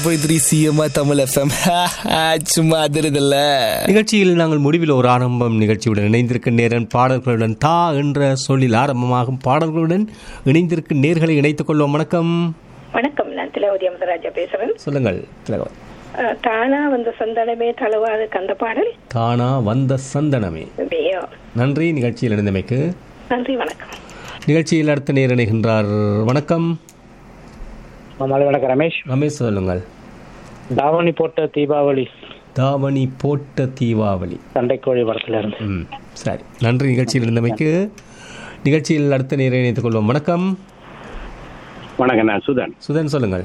Point three சிஎம்ஆ Tamil F M சும்மா அதிருதில்ல நிகழ்ச்சியில் நாங்கள் முடிவில் ஒரு ஆரம்பம் நிகழ்ச்சியுடன் இணைந்திருக்கும் நேரன் பாடல்களுடன் தா என்ற சொல்லில் ஆரம்பமாகும் பாடல்களுடன் இணைந்திருக்கும் நேர்களை இணைத்துக் கொள்வோம் வணக்கம் வணக்கம் நான் திலவதி அமதராஜா பேசுறேன் சொல்லுங்கள் திலகவதி. அஹ், தானா வந்த சந்தனமே தழுவாத கந்த பாடல் தானா வந்த சந்தனமே ஐயோ, நன்றி நிகழ்ச்சியில் இணைந்தமைக்கு நன்றி வணக்கம் நிகழ்ச்சியில் அடுத்த நேர் இணைகின்றார் வணக்கம் மாலை வணக்கம் ரமேஷ் ரமேஷ் சொல்லுங்கள் தாவணி போட்ட தீபாவளி தாவணி போட்ட தீபாவளி சண்டைக்கோழி படத்துல இருந்து ம் சரி நன்றி நிகழ்ச்சியில் இருந்தமைக்கு நிகழ்ச்சியில் அடுத்த நேரை இணைத்துக் கொள்வோம் வணக்கம் வணக்கம் நான் சுதன் சுதன் சொல்லுங்கள்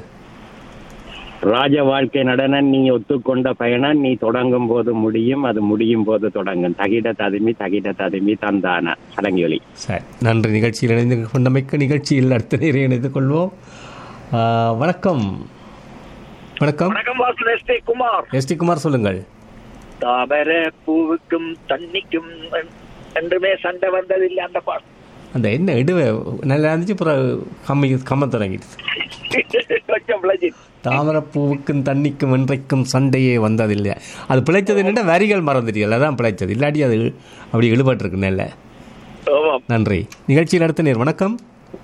ராஜ வாழ்க்கை நடனம் நீ ஒத்துக்கொண்ட பயணம் நீ தொடங்கும் போது முடியும் அது முடியும் போது தொடங்கும் தகிட ததுமி தகிட ததுமி தந்தான சடங்கியொலி சரி நன்றி நிகழ்ச்சியில் இணைந்து கொண்டமைக்கு நிகழ்ச்சியில் அடுத்த நேரை இணைத்துக் கொள்வோம் ஆ, வணக்கம் வணக்கம் வணக்கம் Vasan S T Kumar S T Kumar சொல்லுங்கள் தாமர பூவுக்கும் தண்ணிக்கும் என்- என்றுமே சண்டை வந்ததில்லை அந்த பாட்டு அந்த என்ன இடுவே நல்லா இருந்துச்சு அப்புறம் கம்மி கம்ம தொடங்கிடுச்சு கொஞ்சம் விளைஞ்சிது தாமரப்பூவுக்கும் தண்ணிக்கும் என்றைக்கும் சண்டையே வந்ததில்லை அது பிழைத்தது என்னென்ன வரிகள் மறந்துட்டீர்கள் அதான் பிழைத்தது இல்லாட்டி அது அப்படி இழுபட்டிருக்கு நல்ல ஆமாம் நன்றி நிகழ்ச்சியில் அடுத்த நேர் வணக்கம்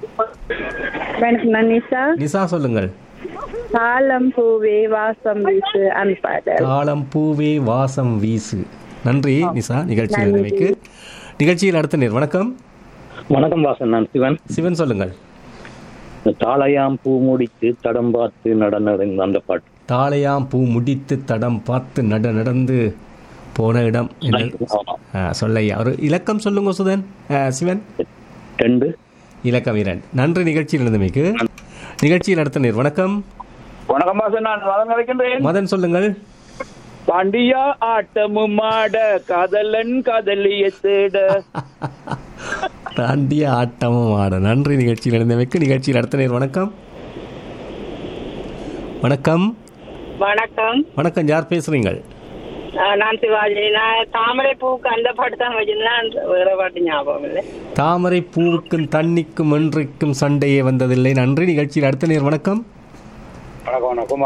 வணக்கம் நான் நிஷா நிசா சொல்லுங்கள் தாளம் பூவே வாசம் வீசு அந்த பாடல் தாளம் பூவே வாசம் வீசு நன்றி நிசா நிகழ்ச்சியில் இருந்தமைக்கு நிகழ்ச்சியில் அடுத்த நேர் வணக்கம் வணக்கம் வாசன் நான் சிவன் சிவன் சொல்லுங்கள் இந்த தாளையாம் பூ முடித்து தடம் பார்த்து நடனடைந்த அந்த பாட்டு தாளையாம் பூ முடித்து தடம் பார்த்து நட நடந்து போன இடம் என்ன ஆமா. ஆ, சொல்லையா ஒரு இலக்கம் சொல்லுங்க சுதன் ஆ, சிவன் ரெண்டு இலக்கம் இரண்டு நன்றி நிகழ்ச்சியில் இருந்தமைக்கு நிகழ்ச்சியில் அடுத்த நேர் வணக்கம் வணக்கம் வாசன் நான் வளம் நினைக்கின்றேன் மதன் சொல்லுங்கள் பாண்டியா ஆட்டமும் ஆட காதலன் காதலிய தேட தாண்டிய ஆட்டமும் ஆட நன்றி நிகழ்ச்சியில் இருந்தமைக்கு நிகழ்ச்சியில் அடுத்த நேர் வணக்கம் வணக்கம் வணக்கம் வணக்கம் யார் பேசுறீங்கள் அஹ், நான் சிவாஜி நான் தாமரை பூக்கு அந்த பாட்டு தான் வச்சிருந்தேன் வேற பாட்டு ஞாபகம் இல்லை தாமரை பூவுக்கும் தண்ணிக்கும் என்றைக்கும் சண்டையே வந்ததில்லை நன்றி நிகழ்ச்சியில் அடுத்த நேர் வணக்கம் வணக்கம் வணக்கம்